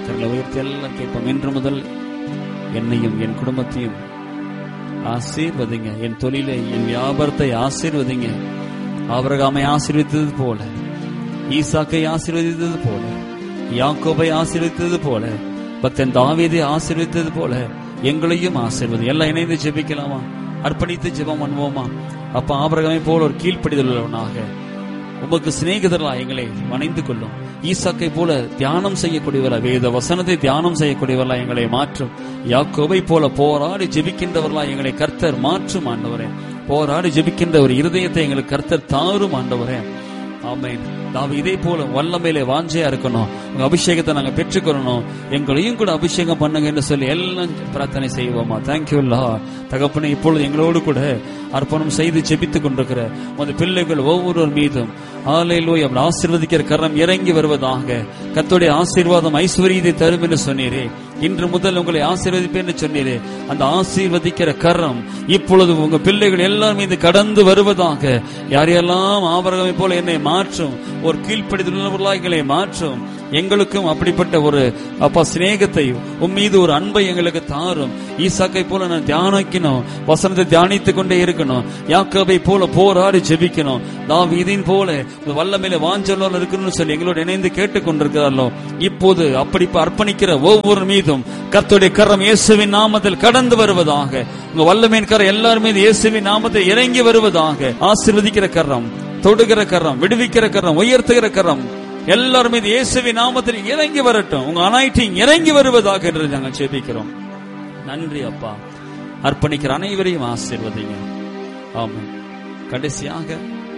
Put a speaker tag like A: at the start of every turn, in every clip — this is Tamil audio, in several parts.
A: கரங்களை உயர்த்தி எல்லாம் கேட்போம் இன்று முதல் என்னையும் என் குடும்பத்தையும் ஆசீர்வதிங்க என் தொழிலை என் வியாபாரத்தை ஆசீர்வதிங்க ஆபரகாமை ஆசீர்வதித்தது போல ஈசாக்கை ஆசீர்வதித்தது போல யாக்கோபை ஆசீர்வதித்தது போல பக்தன் தாவீதை ஆசீர்வதித்தது போல எங்களையும் ஆசீர்வதி எல்லாம் இணைந்து ஜெபிக்கலாமா அர்ப்பணித்து ஜெபம் பண்ணுவோமா அப்ப ஆபரகமை போல ஒரு கீழ்ப்படிதல் உள்ளவனாக உமக்கு சிநேகிதர்களா எங்களை வணைந்து கொள்ளும் ஈசாக்கை போல தியானம் செய்யக்கூடியவர்களா வேத வசனத்தை தியானம் செய்யக்கூடியவர்களா எங்களை மாற்றும் யாக்கோபை போல போராடி ஜெபிக்கின்றவர்களா எங்களை கர்த்தர் மாற்றும் ஆண்டவரே போராடி ஜெபிக்கின்ற ஒரு இருதயத்தை எங்களுக்கு கர்த்தர் தாரும் ஆண்டவரே ஆமென் நாம் இதே போல வல்லமையிலே வாஞ்சையா இருக்கணும் உங்க அபிஷேகத்தை நாங்க பெற்றுக்கொள்ளணும் எங்களையும் கூட அபிஷேகம் பண்ணுங்க என்று சொல்லி எல்லாம் பிரார்த்தனை செய்வோமா தேங்க்யூ லா தகப்பனே இப்பொழுது எங்களோடு கூட அர்ப்பணம் செய்து ஜெபித்துக் கொண்டிருக்கிற உமது பிள்ளைகள் ஒவ்வொருவர் மீதும் ஆலையிலோய் அவன் ஆசீர்வதிக்கிற கரம் இறங்கி வருவதாக கர்த்தருடைய ஆசீர்வாதம் ஐஸ்வர்யத்தை தரும் என்று சொன்னீரே இன்று முதல் உங்களை ஆசீர்வதிப்பேன் என்று சொன்னீரே அந்த ஆசீர்வதிக்கிற கரம் இப்பொழுது உங்க பிள்ளைகள் எல்லார் மீது கடந்து வருவதாக யாரையெல்லாம் ஆபரகமை போல என்னை மாற்றும் ஒரு கீழ்ப்படிதுள்ளவர்களாக எங்களை மாற்றும் எங்களுக்கும் அப்படிப்பட்ட ஒரு அப்பா சிநேகத்தை உன் மீது ஒரு அன்பை எங்களுக்கு தாரும் ஈசாக்கை போல நான் தியானிக்கணும் வசனத்தை தியானித்துக் கொண்டே இருக்கணும் யாக்கோபை போல போராடி ஜெபிக்கணும் நாம் இதன் போல இந்த வல்லமையில வாஞ்சலோல் இருக்கணும்னு சொல்லி எங்களோட இணைந்து கேட்டுக் கொண்டிருக்கிறாரோ இப்போது அப்படி அர்ப்பணிக்கிற ஒவ்வொரு மீதும் கர்த்தருடைய கரம் இயேசுவின் நாமத்தில் கடந்து வருவதாக உங்க வல்லமையின் கரம் எல்லார் மீது இயேசுவின் நாமத்தில் இறங்கி வருவதாக ஆசீர்வதிக்கிற கரம் தொடுகிற கரம் விடுவிக்கிற கரம் உயர்த்துகிற கரம் எல்லாரும் மீது இயேசுவின் நாமத்தில் இறங்கி வரட்டும் உங்க அனாயிட்டிங் இறங்கி வருவதாக என்று நாங்கள் ஜெபிக்கிறோம் நன்றி அப்பா அர்ப்பணிக்கிற அனைவரையும் ஆசீர்வதிங்க ஆமாம் கடைசியாக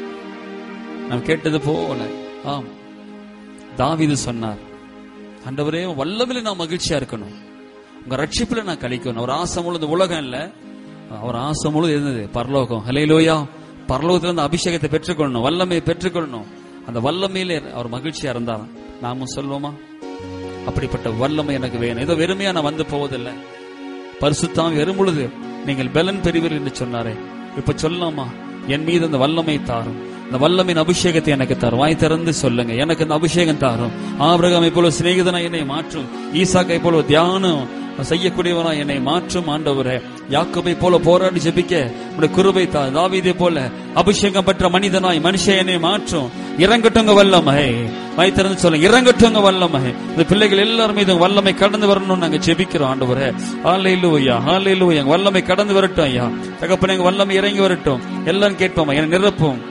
A: நாம் கேட்டது போல ஆம் தாவீது சொன்னார் ஆண்டவரே வல்லவில நான் மகிழ்ச்சியா இருக்கணும் உங்க ரட்சிப்புல நான் கழிக்கணும் அவர் ஆசை முழுது உலகம் இல்ல அவர் ஆசை முழுது இருந்தது பரலோகம் ஹலையிலோயா பரலோகத்துல இருந்து அபிஷேகத்தை பெற்றுக்கொள்ளணும் வல்லமையை பெற்றுக்கொள்ளணும் அந்த வல்லமையிலே அவர் மகிழ்ச்சியா இருந்தார் நாமும் சொல்வோமா அப்படிப்பட்ட வல்லமை எனக்கு வேணும் ஏதோ வெறுமையா நான் வந்து போவதில்லை பரிசுத்தாம் வெறும் பொழுது நீங்கள் பலன் பெறுவீர்கள் என்று சொன்னாரே இப்ப சொல்லலாமா என் மீது அந்த வல்லமை தாரும் இந்த வல்லமின் அபிஷேகத்தை எனக்கு தாரும் வாய் திறந்து சொல்லுங்க எனக்கு அந்த அபிஷேகம் தாரும் ஆபிரகாமை போல சிநேகிதனா என்னை மாற்றும் ஈசாக்கை போல தியானம் செய்யக்கூடியவனா என்னை மாற்றும் ஆண்டவரே யாக்கோபை போல போராடி ஜெபிக்க உடைய குருவை தா தாவீதை போல அபிஷேகம் பெற்ற மனிதனாய் மனுஷன் என்னை மாற்றும் இறங்கட்டுங்க வல்லமை வாய் திறந்து சொல்லுங்க இறங்கட்டுங்க வல்லமை இந்த பிள்ளைகள் எல்லாரும் மீதும் வல்லமை கடந்து வரணும்னு நாங்க ஜெபிக்கிறோம் ஆண்டவரே ஹாலேலு ஐயா ஹாலேலு ஐயா வல்லமை கடந்து வரட்டும் ஐயா தகப்பன வல்லமை இறங்கி வரட்டும் எல்லாரும் கேட்போம் என்னை நிரப்பும்